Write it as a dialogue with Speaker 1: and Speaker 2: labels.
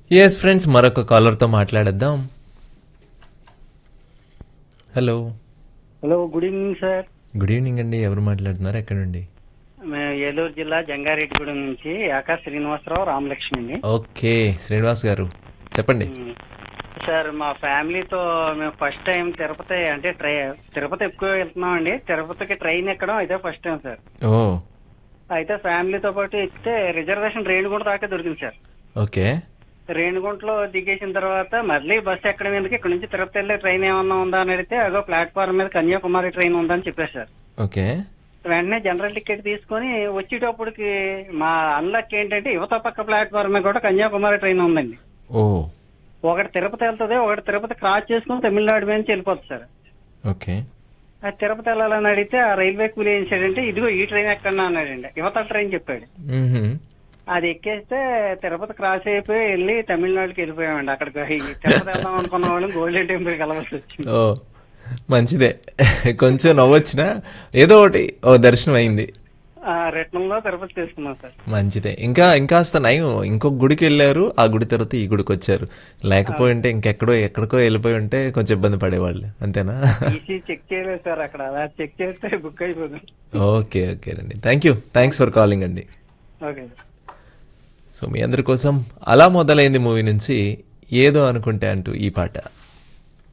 Speaker 1: Yes friends మరొక కాలర్తో మాట్లాడేద్దాం hello
Speaker 2: hello good evening sir
Speaker 1: good evening అండి ఎవరు మాట్లాడుతున్నారు ఎక్కడ నుండి
Speaker 2: మేము ఏలూరు జిల్లా జంగారెడ్డిగూడెం నుంచి ఆకాశ్ శ్రీనివాసరావు రామలక్ష్మి అండి
Speaker 1: ఓకే శ్రీనివాస్ గారు చెప్పండి
Speaker 2: ఉమ్. సార్ మా ఫ్యామిలీతో మేము ఫస్ట్ టైం తిరుపతి అంటే ట్రై తిరుపతి ఎక్కువ వెళ్తున్నాం అండి తిరుపతికి ట్రైన్ ఎక్కడం అయితే ఫస్ట్ టైం సార్
Speaker 1: ఓ
Speaker 2: అయితే ఫ్యామిలీతో పాటు ఎక్కితే రిజర్వేషన్ రేణిగుంట దాకా దొరికింది సార్
Speaker 1: ఓకే
Speaker 2: రేణిగుంటలో దిగేసిన తర్వాత మళ్ళీ బస్సు ఎక్కడం ఎందుకు ఇక్కడ నుంచి తిరుపతి వెళ్ళే ట్రైన్ ఏమన్నా ఉందా అని అడిగితే అగో ప్లాట్ఫామ్ మీద కన్యాకుమారి ట్రైన్ ఉందని చెప్పారు సార్
Speaker 1: ఓకే
Speaker 2: వెంటనే జనరల్ టికెట్ తీసుకొని వచ్చేటప్పటికి మా అన్లక్ ఏంటంటే యువత పక్క ప్లాట్ఫామ్ మీద కూడా కన్యాకుమారి ట్రైన్ ఉందండి
Speaker 1: ఓ
Speaker 2: ఒకటి తిరుపతి వెళ్తుంది ఒకటి తిరుపతి క్రాస్ చేసుకుని తమిళనాడు మీద నుంచి వెళ్ళిపోతుంది సార్
Speaker 1: ఓకే
Speaker 2: ఆ తిరుపతి వెళ్ళాలని అడిగితే ఆ రైల్వే కూలీ ఏం చేశాడంటే ఇదిగో ఈ ట్రైన్ ఎక్కడన్నా అన్నాడండి యువత ట్రైన్ చెప్పాడు
Speaker 1: మ్మ్హ్మ్.
Speaker 2: అది ఎక్కేస్తే తిరుపతి క్రాస్ అయిపోయి వెళ్ళి తమిళనాడుకి వెళ్ళిపోయామండి అక్కడికి ఈ తిరుపతి వెళ్దాం అనుకున్న వాళ్ళు గోల్డెన్ టెంపుల్ కలవాల్సి వచ్చింది
Speaker 1: ఓ మంచిదే కొంచెం నవ్వొచ్చినా ఏదో ఒకటి ఓ దర్శనం అయింది
Speaker 2: ఆ రిటర్న్ లో తిరుపతి తీసుకున్నాం సార్
Speaker 1: మంచిదే ఇంకా ఇంకాస్త నయం ఇంకొక గుడికి వెళ్ళారు ఆ గుడి తర్వాత ఈ గుడికి వచ్చారు లేకపోయి ఉంటే ఇంకెక్కడో ఎక్కడికో వెళ్ళిపోయి ఉంటే కొంచెం ఇబ్బంది పడేవాళ్ళు అంతేనా
Speaker 2: ఈసీ చెక్ చేయలేదు సార్ అక్కడ అలా చెక్ చేస్తే బుక్ అయిపోతుంది
Speaker 1: ఓకే ఓకే అండి thank you thanks for calling అండి
Speaker 2: ఓకే సార్
Speaker 1: సో మీ అందరి కోసం అలా మొదలైంది మూవీ నుంచి ఏదో అనుకుంటే అంటూ ఈ పాట